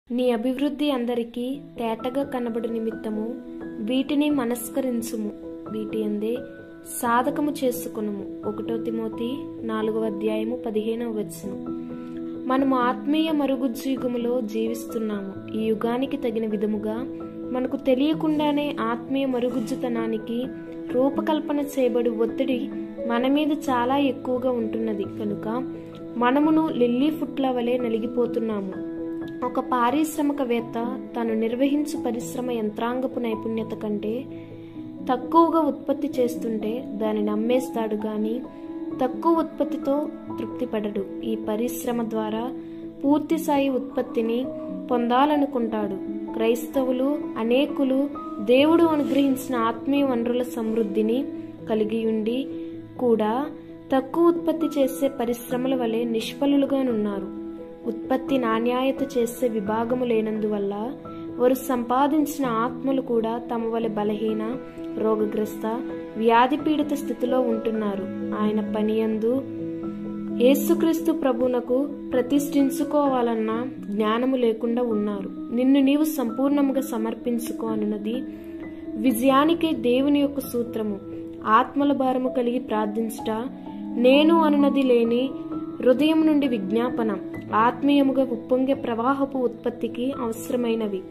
నీ అభివృద్ధి అందరికీ తేటగా కనబడు నిమిత్తము వీటిని మనస్కరించుము వీటి అందే సాధకము చేసుకునుము ఒకటో తిమోతి నాలుగవ అధ్యాయము పదిహేనవ వచ్చును మనము ఆత్మీయ మరుగుజ్జు యుగములో జీవిస్తున్నాము ఈ యుగానికి తగిన విధముగా మనకు తెలియకుండానే ఆత్మీయ మరుగుజ్జుతనానికి రూపకల్పన చేయబడి ఒత్తిడి మన మీద చాలా ఎక్కువగా ఉంటున్నది కనుక మనమును లిల్లీ ఫుట్ల వలె నలిగిపోతున్నాము ఒక పారిశ్రామికవేత్త తాను నిర్వహించు పరిశ్రమ యంత్రాంగపు నైపుణ్యత కంటే తక్కువగా ఉత్పత్తి చేస్తుంటే దానిని అమ్మేస్తాడు కానీ తక్కువ ఉత్పత్తితో తృప్తిపడడు ఈ పరిశ్రమ ద్వారా పూర్తి స్థాయి ఉత్పత్తిని పొందాలనుకుంటాడు క్రైస్తవులు అనేకులు దేవుడు అనుగ్రహించిన ఆత్మీయ వనరుల సమృద్ధిని కలిగి ఉండి కూడా తక్కువ ఉత్పత్తి చేసే పరిశ్రమల వలె నిష్ఫలులుగానున్నారు ఉత్పత్తి నాణ్యాయత చేసే విభాగము లేనందువల్ల వారు సంపాదించిన ఆత్మలు కూడా తమ వలె బలహీన రోగగ్రస్త వ్యాధి పీడిత స్థితిలో ఉంటున్నారు ఆయన పనియందు యేసుక్రీస్తు ప్రభునకు ప్రతిష్ఠించుకోవాలన్న జ్ఞానము లేకుండా ఉన్నారు నిన్ను నీవు సంపూర్ణముగా సమర్పించుకో అనున్నది విజయానికే దేవుని యొక్క సూత్రము ఆత్మల భారము కలిగి ప్రార్థించుట నేను అనున్నది లేని హృదయం నుండి విజ్ఞాపన ఆత్మీయముగా ఉప్పొంగే ప్రవాహపు ఉత్పత్తికి అవసరమైనవి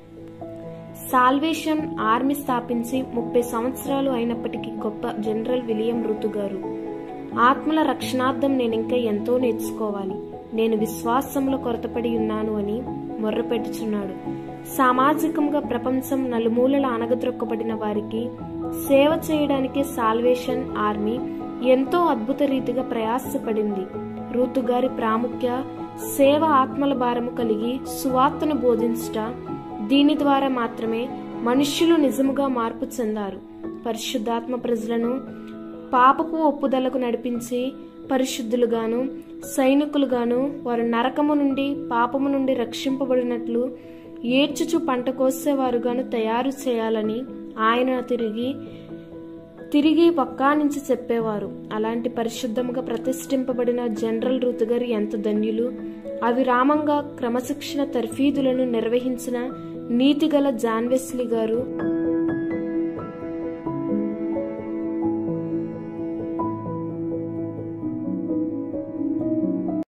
సాల్వేషన్ ఆర్మీ స్థాపించి ముప్పై సంవత్సరాలు అయినప్పటికీ గొప్ప జనరల్ విలియం రుతు గారు ఆత్మల రక్షణార్థం నేను ఇంకా ఎంతో నేర్చుకోవాలి నేను విశ్వాసంలో కొరతపడి ఉన్నాను అని మొర్రపెట్టుచున్నాడు సామాజికంగా ప్రపంచం నలుమూలల అనగద్రొక్కబడిన వారికి సేవ చేయడానికి సాల్వేషన్ ఆర్మీ ఎంతో అద్భుత రీతిగా ప్రయాసపడింది రూతు గారి ప్రాముఖ్య సేవ ఆత్మల భారము కలిగి సువార్తను బోధించుట దీని ద్వారా మాత్రమే మనుష్యులు నిజముగా మార్పు చెందారు పరిశుద్ధాత్మ ప్రజలను పాపపు ఒప్పుదలకు నడిపించి పరిశుద్ధులుగాను సైనికులుగాను వారు నరకము నుండి పాపము నుండి రక్షింపబడినట్లు ఏడ్చుచు పంట కోసేవారుగాను తయారు చేయాలని ఆయన తిరిగి తిరిగి పక్కా నుంచి చెప్పేవారు అలాంటి పరిశుద్ధముగా ప్రతిష్ఠింపబడిన జనరల్ ఋతు గారు ఎంత ధన్యులు అవిరామంగా క్రమశిక్షణ తర్ఫీదులను నిర్వహించిన నీతిగల జాన్వెస్లీ గారు